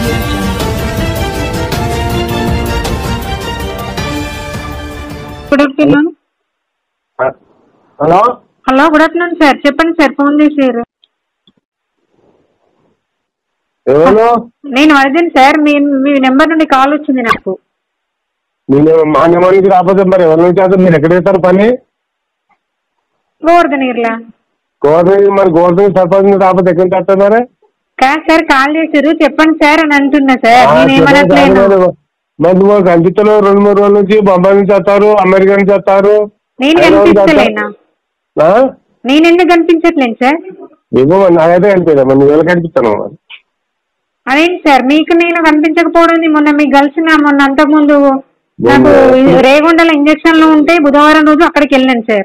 Good afternoon hello hello good afternoon sir చెప్పండి sir phone చేశారు ఎవరు నేను వర్ధన్ సార్ మీ మీ నెంబర్ నుండి కాల్ వచ్చింది నాకు నేను మా నెంబర్ నుంచి రాకపోతే మరి ఎవరి నుంచి వస్తే మీరు ఎక్కడ వేస్తారు పని గోవర్ధన్ ఇర్లా గవర్నమెంట్ మరి గవర్నమెంట్ సర్పంచ్ నుంచి రాకపోతే ఎక్కడ నుంచి వస్తారు మరి కాదు సార్ కాల్ చేశారు చెప్పండి సార్ అని అంటున్నా సార్ ఆ, నేను ఏమనట్లేను చెప్పండి. మరి నువ్వు కనిపించలో రెండు మూడు రోజుల నుంచి బొంబాయి నుంచి వస్తారు అమెరికా నుంచి వస్తారు నేను హైదరాబాద్ నుంచి కనిపించలేనా వస్తారు. ఆ? నేను ఎందుకు కనిపించట్లేను సార్ ఏమో మరి నాకైతే కనిపించలేదు మరి నువ్వు ఎలా కనిపిస్తాను మరి అదేంటి సార్ మీకు నేను కనిపించకపోవడం ఏంది? మొన్న మీకు కలిసిన మొన్న అంతకుముందు నాకు రేగొండల ఇంజక్షన్లు ఉంటే బుధవారం రోజు అక్కడికి వెళ్ళాను సార్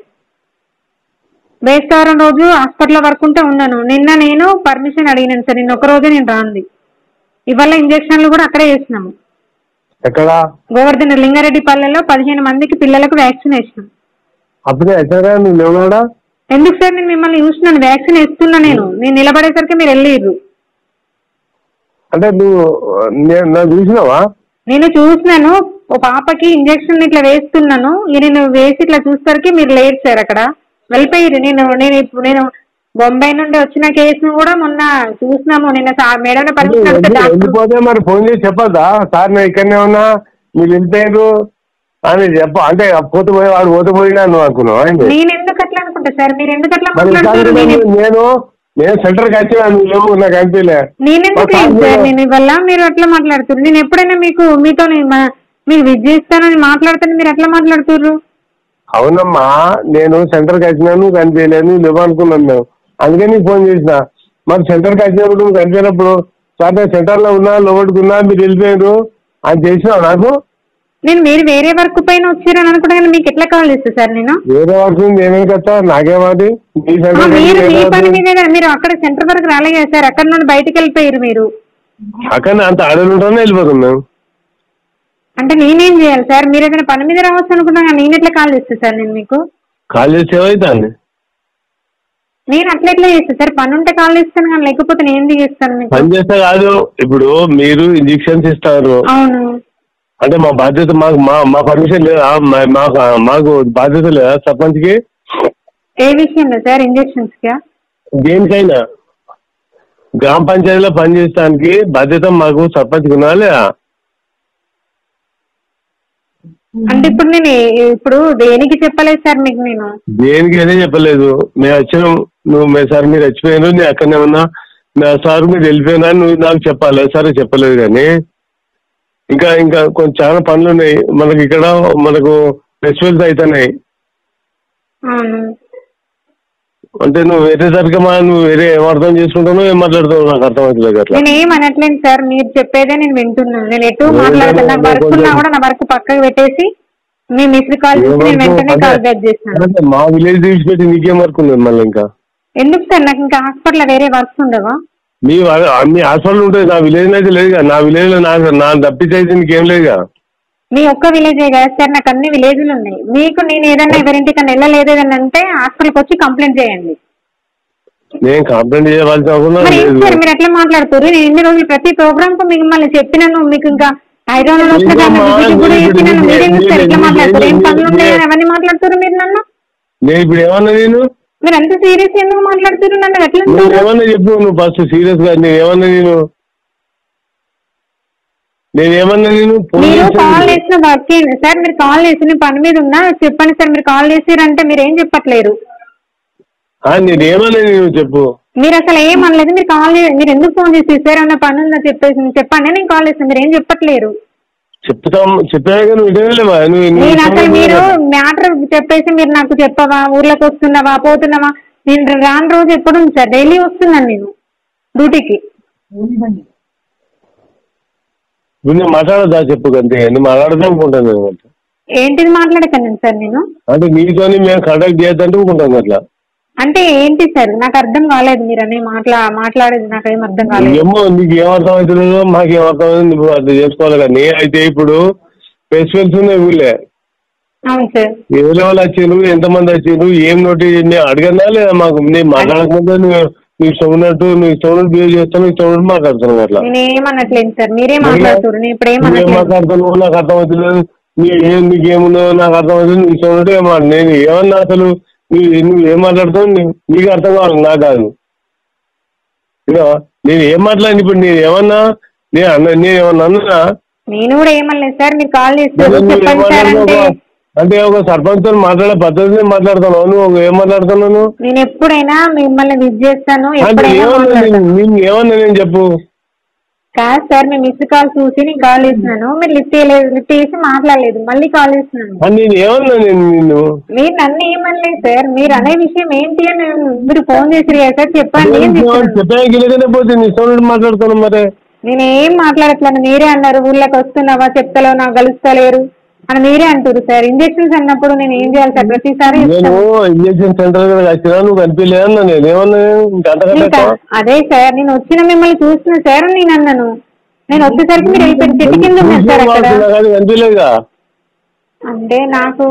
బేస్తవారం రోజు హాస్పిటల్ వరకు ఉంటే ఉన్నాను నిన్న నేను పర్మిషన్ అడిగినాను సార్ నిన్న ఒక రోజే నేను రాంది ఇవాళ ఇంజక్షన్లు కూడా అక్కడే చేసినాము ఎక్కడ గోవర్ధన లింగారెడ్డి పల్లెలో పదిహేను మందికి పిల్లలకు వ్యాక్సిన్ వేసినాం అప్పుడే ఎక్కడ నువ్వు లేవునాడా ఎందుకు సార్ నేను మిమ్మల్ని చూసినాను వ్యాక్సిన్ వేస్తున్నా నేను నేను నిలబడేసరికి మీరు వెళ్ళిర్రు అంటే నువ్వు నేను నన్ను చూసినావా నేను చూసినాను ఓ పాపకి ఇంజక్షన్ ఇట్లా వేస్తున్నాను ఇక నేను వేసి ఇట్లా చూసేసరికి మీరు లేరు సార్ అక్కడ వెళ్ళిపోయారు నేను నేను ఇప్పుడు నేను బొంబాయి నుండి వచ్చిన కేసును కూడా మొన్న చూసినాము నిన్న మేడం పర్మిషన్ అడిగితే డాక్టర్ వెళ్ళిపోతే మరి ఫోన్ చేసి చెప్పొద్దా సార్ నేను ఇక్కడనే ఉన్నా మీరు వెళ్ళిపోయారు అని చెప్ప అంటే పోతే పోయి వాడు పోతే పోయినా నువ్వు అనుకున్నావు ఏంటి? నేను ఎందుకు అట్లా అనుకుంటా సార్ మీరు ఎందుకు అట్లా మరి మాట్లాడుతున్నారు ఈసారి నేను నేను నేను సెంటర్కి వచ్చినా నువ్వు లేవు నాకు అనిపించలే నేను ఎందుకు మా లేదు సార్ సార్ నేను- నేను ఇవల్ల మీరు అట్లా మాట్లాడుతున్నారు నేను ఎప్పుడైనా మీకు మీతో మీరు విద్య ఇస్తానని మాట్లాడుతాను మీరు ఎట్లా మాట్లాడుతుర్రు అవునమ్మా నేను సెంటర్కి వచ్చినా నువ్వు కనిపించలేదు నువ్వు లేవు అనుకున్నాను మేము అందుకే నీకు ఫోన్ చేసిన మరి సెంటర్కి వచ్చినప్పుడు నువ్వు కనిపించినప్పుడు సార్ నేను సెంటర్లో ఉన్నా లోపలికి మీరు వెళ్ళిపోయారు అని చేసినావు నాకు నేను మీరు వేరే వర్క్ పైన వచ్చారని అనుకుంటా కానీ మీకు ఎట్లా కాల్ చేస్తా సార్ నేను వేరే వర్షం నేనే కదా నాకేమాది మీ ఆ, సెంటర్ మీరు మీ పని మీదే కదా మీరు అక్కడ సెంటర్ వరకు రాలే కదా సార్ అక్కడ నుండి బయటకు వెళ్ళిపోయారు మీరు అక్కడ అంత ఆడలు ఉంటానే వెళ్ళిపోతాం మేము అంటే నేనేం చేయాలి సార్ మీరు ఏదైనా పని మీద రావచ్చు అనుకున్నా కానీ నేను ఎట్లా కాల్ చేస్తా సార్ నేను మీకు కాల్ చేసి ఏమైతుంది నేను అట్లా ఎట్లా చేస్తా సార్ పని ఉంటే కాల్ చేస్తాను కానీ లేకపోతే నేను ఎందుకు చేస్తాను మీకు పని చేస్తే కాదు ఇప్పుడు మీరు ఇంజక్షన్స్ ఇస్తారు అవును అంటే మా బాధ్యత మాకు మా మా పర్మిషన్ లేదా మా- మాకు మాకు బాధ్యత లేదా సర్పంచ్కి ఏ విషయంలో సార్ ఇంజెక్షన్స్ కా దేనికైనా గ్రామ పంచాయతీలో పనిచేయడానికి బాధ్యత మాకు సర్పంచ్కి ఉన్నా లేదా అంటే ఇప్పుడు నేను ఏ- ఇప్పుడు దేనికి చెప్పలేదు సార్ మీకు నేను దేనికి అదే చెప్పలేదు మేము వచ్చినాం నువ్వు మే సార్ మీరు వచ్చిపోయారు నేను అక్కడనే ఉన్నా నా సార్ మీరు వెళ్ళిపోయినా నువ్వు నాకు చెప్పాలి సరే చెప్పలేదు కానీ ఇంకా ఇంకా కొంచెం చాలా పనులు ఉన్నాయి మనకి ఇక్కడ మనకు ఫెస్టివల్స్ అవుతున్నాయి అవును అంటే నువ్వు వేరే సరిగ్గా మా నువ్వు వేరే ఏం అర్థం చేసుకుంటావు ఏం మాట్లాడుతావు నాకు అర్థమవుతుంది అట్లా నేను ఏం అనట్లేదు సార్ మీరు చెప్పేదే నేను వింటున్నాను నేను ఎటు లేదు, మాట్లాడతాను నా లేదు, వర్క్ ఉన్నా కొంచెం- కూడా నా వర్క్ పక్కకు పెట్టేసి మీ మిస్డ్ కాల్ చేసి నేను వెంటనే కాల్ బ్యాక్ చేస్తాను అంటే మా విలేజ్ తీసిపెట్టి నీకేం వర్క్ ఉంది మళ్ళీ ఇంకా ఎందుకు సార్ నాకు ఇంకా హాస్పిటల్ వేరే వర్క్స్ ఉండవా మీ వా- మీ హాస్పిటల్ ఉంటుంది నా విలేజ్ అయితే లేదుగా నా విలేజ్ లో నాకు నా తప్పించైతే నీకేం లేదుగా మీ ఒక్క విలేజే కదా సార్ నాకు అన్ని విలేజ్లు ఉన్నాయి మీకు నేను ఏదన్నా ఎవరింటికన్నా వెళ్ళలేదు ఏదన్నా అంటే హాస్పిటల్కి వచ్చి కంప్లైంట్ చేయండి నేను కంప్లైంట్ చేయవలసిన అవసరం మరి ఏం లేదు సార్ మీరు ఎట్లా మాట్లాడుతారు నేను ఎన్ని రోజులు ప్రతి ప్రోగ్రామ్ కు మిమ్మల్ని చెప్పినాను మీకు ఇంకా హైదరాబాద్ వస్తే దాన్ని ఏమమ్మా, విజిట్ కూడా ఇప్పుడు చేసినాను మీరు- మీరేం సార్ ఎట్లా మీరు- మాట్లాడతారు ఏం మీరు- పనులు ఉన్నాయని మీరు- అవన్నీ మాట్లాడుతారు మీరు నన్ను నేను ఇప్పుడు ఏమన్నా నేను మీరు అంత సీరియస్ ఎందుకు మాట్లాడుతున్నారు నన్ను ఎట్లా నువ్వు అంటారు? ఏమన్నా చెప్పు నువ్వు ఫస్ట్ సీరియస్ గా నేను ఏమన్నా నేను నేను ఏమన్నా నేను ఫోన్ మీరు చేశాను. కాల్ చేసిన వర్క్ సార్ మీరు కాల్ చేసి నేను పని మీద ఉన్నా చెప్పండి సార్ మీరు కాల్ చేసారంటే మీరు ఏం చెప్పట్లేరు ఆ, నేను ఏమన్నా నేను చెప్పు మీరు అసలు ఏం అనలేదు మీరు కాల్ చే- మీరు ఎందుకు ఫోన్ చేసి సార్ అన్న పని ఉందా చెప్పేసి చెప్పండి నేను కాల్ చేస్తాను మీరు ఏం చెప్పట్లేరు చెప్తాం చెప్పాను కానీ నువ్వు వినలేవా నువ్వు నువ్వు నేను అసలు ఇష్టం మీరు లేదు. మ్యాటర్ చెప్పేసి మీరు నాకు చెప్పవా ఊర్లోకి వస్తున్నావా పోతున్నావా నేను రాని రోజు ఎప్పుడు ఉంది సార్ డైలీ వస్తున్నాను నేను డ్యూటీకి ఇప్పుడు నేను మాట్లాడదా చెప్పు అంతే నువ్వు మాట్లాడదాం అనుకుంటాను నేను అంటే. ఏంటిది మాట్లాడకండి సార్ నేను అంటే నీతోని మేము కండక్ట్ చేయొద్దంటే అనుకుంటాను అట్లా అంటే ఏంటి సార్ నాకు అర్థం కాలేదు మీరు అనే మాట్లా మాట్లాడేది నాకు ఏం అర్థం కాలేదు ఏమో నీకు ఏం అర్థం అవుతుందో మాకు ఏం అర్థం అవుతుంది నువ్వు అర్థం చేసుకోవాలి కానీ అయితే ఇప్పుడు ఫెస్టివల్స్ ఉన్నాయి ఊళ్ళే అవును సార్ ఏ లెవెల్ వచ్చిండ్రు ఎంతమంది వచ్చిండ్రు ఏం నోటీస్ అడగనా లేదా మాకు నేను మాట్లాడకముందే నువ్వు నీకు ఇష్టం ఉన్నట్టు నువ్వు ఇష్టం ఉన్నట్టు బిహేవ్ చేస్తాను నీకు ఇష్టం ఉన్నట్టు మాట్లాడుతున్నావు అట్లా నేను ఏమనట్లేదు సార్ మీరే మాట్లాడుతున్నారు నేను ఇప్పుడు నువ్వేం ఏమనట్లేదు మాట్లాడుతున్నావు నాకు అర్థమవుతలేదు నీ ఏం నీకేముందో నాకు అర్థమవుతుంది నీకు ఇష్టం ఉన్నట్టు ఏమన్నా నేను ఏమన్నా అసలు నువ్వు నువ్వు ఏం మాట్లాడుతావు నీ- నీకు అర్థం కావాలి నాకు కాదు ఇదో నేను ఏం మాట్లాడి ఇప్పుడు నేను ఏమన్నా నేను అన్న నేను ఏమన్నా అన్నా నేను కూడా ఏమనలేదు సార్ మీరు కాల్ చేస్తారు నువ్వు ఏం చెప్పండి సార్ అంటే మాట్లాడుతున్నావు? అంటే ఒక సర్పంచ్ తో మాట్లాడే పద్ధతి మాట్లాడుతున్నావు నువ్వు ఏం మాట్లాడుతున్నావు నువ్వు? నేను ఎప్పుడైనా మిమ్మల్ని విజ్ చేస్తాను అంటే ఎప్పుడైనా ఏమన్నా మాట్లాడతాను నేను- నేను ఏమన్నా నేను చెప్పు కాదు సార్ మీ మిస్ కాల్ చూసి నేను కాల్ చేస్తున్నాను మీరు లిఫ్ట్ చేయలేదు లిఫ్ట్ చేసి మాట్లాడలేదు మళ్ళీ కాల్ చేస్తున్నాను అని నేను ఏమన్నా నేను నిన్ను మీరు నన్ను ఏమనలేదు సార్ మీరు అనే విషయం ఏంటి అని మీరు ఫోన్ చేసి కదా సార్ చెప్పండి అని చెప్తున్నాను చెప్పాను గిలకనే పోతే నీ సౌండ్ మాట్లాడుతున్నావు మరి నేను ఏం మాట్లాడట్లేదు మీరే అన్నారు ఊళ్ళోకి వస్తున్నావా చెప్తలో నాకు కలుస్తలేరు అని మీరే అంటారు సార్ ఇంజెక్షన్స్ అన్నప్పుడు నేను ఏం చేయాలి సార్ ప్రతిసారి నేను చెప్తాను. ఇంజక్షన్ సెంటర్ దగ్గర వచ్చినా నువ్వు కనిపించలేదన్నా నేను ఏమన్నా ఇంకా అంతకంటే ఇంకా అదే సార్ నేను వచ్చిన మిమ్మల్ని చూస్తున్నా సార్ అని నేను అన్నాను నేను వచ్చేసరికి మీరు వెళ్ళిపోయారు చెట్టు కింద ఉన్నారు సార్ అక్కడ కానీ కనిపించలేదుగా అంటే నాకు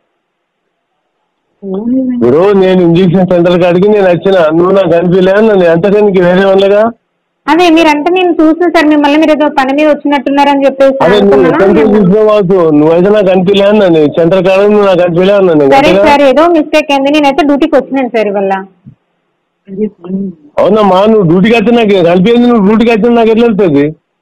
ఇప్పుడు నేను ఇంజక్షన్ సెంటర్ కాడికి నేను వచ్చిన నువ్వు నాకు కనిపించలేదన్నా నేను అంతకని నీకు వేరే వాళ్ళగా అదే మీరంటే నేను చూస్తున్నా సార్ మిమ్మల్ని మీరు ఏదో పని మీద వచ్చినట్టున్నారని చెప్పేసి అదే నువ్వు అనుకున్నాను. సెంటర్ చూసుకోవచ్చు నువ్వైతే నాకు కనిపించలేదన్నా నేను సెంటర్ కాడ నువ్వు నాకు కనిపించలేదన్నా నేను సరే అంతేగా? సార్ ఏదో మిస్టేక్ అయింది నేనైతే డ్యూటీకి వచ్చినాను సార్ ఇవాళ అవునమ్మా నువ్వు డ్యూటీకి వచ్చి నాకు కనిపించింది నువ్వు డ్యూటీకి వచ్చి నాకు ఎట్లా వెళ్తుంది